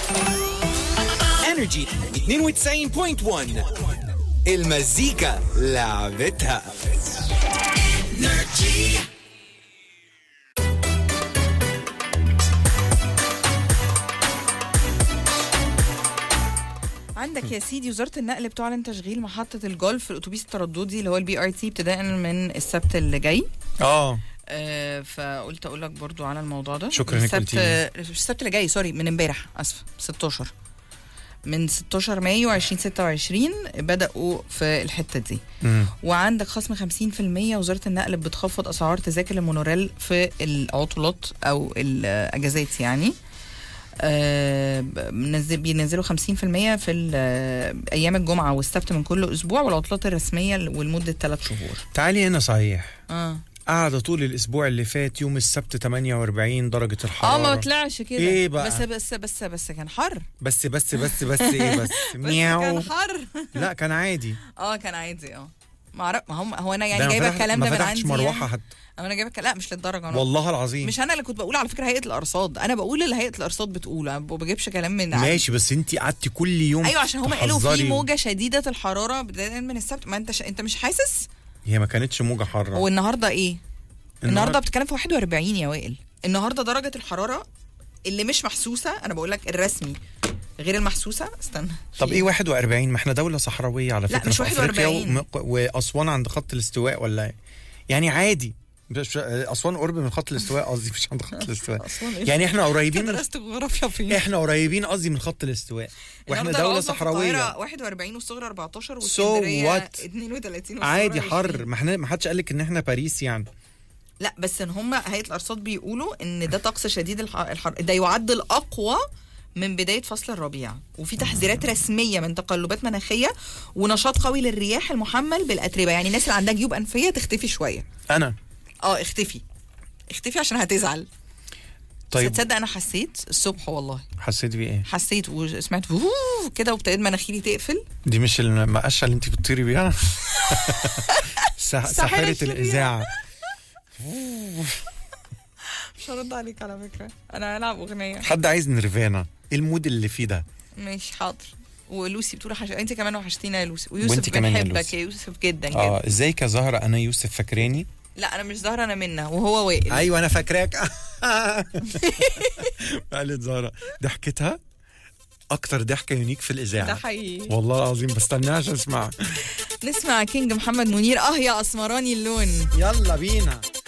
انرجي 92.1 المزيكا لعبتها عندك يا سيدي وزاره النقل بتعلن تشغيل محطه الجولف الاتوبيس الترددي اللي هو البي ار تي ابتداء من السبت اللي جاي اه آه، فقلت اقول لك برضو على الموضوع ده شكراً إنك السبت قلتيلي. مش السبت اللي جاي سوري من امبارح اسف 16 من 16 مايو 2026 بدأوا في الحتة دي مم. وعندك خصم 50% وزارة النقل بتخفض أسعار تذاكر المونوريل في العطلات أو الأجازات يعني آه، بنزل- بينزلوا 50% في ال- آه، أيام الجمعة والسبت من كل أسبوع والعطلات الرسمية ولمدة 3 شهور تعالي هنا صحيح اه قاعدة طول الأسبوع اللي فات يوم السبت 48 درجة اه الحرارة ما طلعش كده إيه بقى؟ بس بس بس بس كان حر بس بس بس بس إيه بس بس مياو كان حر لا كان عادي اه كان عادي اه ما اعرف ما هم هو انا ده يعني أنا جايبه فتحت- الكلام ما ده من فتحتش عندي مروحة يعني. حتى انا جايبه الك- لا مش للدرجه انا والله العظيم مش انا اللي كنت بقول على فكره هيئه الارصاد انا بقول اللي هيئه الارصاد بتقول انا ما بجيبش كلام من عندي. ماشي بس انت قعدتي كل يوم ايوه عشان هم قالوا في تحذري. موجه شديده الحراره بدايه من السبت ما انت ش... انت مش حاسس هي ما كانتش موجة حارة هو النهارده ايه النهارده النهار- بتتكلم في 41 يا وائل النهارده درجه الحراره اللي مش محسوسه انا بقول لك الرسمي غير المحسوسه استنى طب في ايه 41 ما احنا دولة صحراوية على لا، فكرة مش في أفريقيا 41. وم- وأسوان عند خط الاستواء ولا ايه يعني عادي مش- أسوان قرب من خط الاستواء قصدي مش عند خط الاستواء أسوان إيه؟ يعني احنا قريبين من درست جغرافيا فين احنا قريبين قصدي من خط الاستواء واحنا النهاردة دولة العظمى في صحراوية القاهرة 41 والصغرى 14 So واسكندريه what؟ 32 والصغرى عادي 20. حر ما احنا ما حدش قال لك ان احنا باريس يعني لا بس ان هم هيئه الارصاد بيقولوا ان ده طقس شديد الح- الحر ده يعد الاقوى من بدايه فصل الربيع وفي تحذيرات رسميه من تقلبات مناخيه ونشاط قوي للرياح المحمل بالاتربه يعني الناس اللي عندها جيوب انفيه تختفي شويه انا اه اختفي اختفي عشان هتزعل طيب طيب تصدق انا حسيت الصبح والله حسيت بايه حسيت وسمعت فووو كده وابتديت مناخيري تقفل دي مش المقشه اللي انت بتطيري بيها سح- ساحرة ساحره الشريرة. الاذاعه مش هرد عليك على فكره انا هلعب اغنيه حد عايز نيرفانا ايه المود اللي فيه ده مش حاضر ولوسي بتقول حش... انت كمان وحشتينا يا لوسي ويوسف وانت كمان يا بنحبك لوسي. يا يوسف جدا جدا اه ازيك يا زهره انا يوسف فاكراني لا انا مش زهره انا منها وهو وائل ايوه انا فاكراك قالت زهره ضحكتها اكتر ضحكه يونيك في ده الاذاعه حقيقي والله العظيم بستناها عشان اسمعها نسمع كينج محمد منير اه يا اسمراني اللون يلا بينا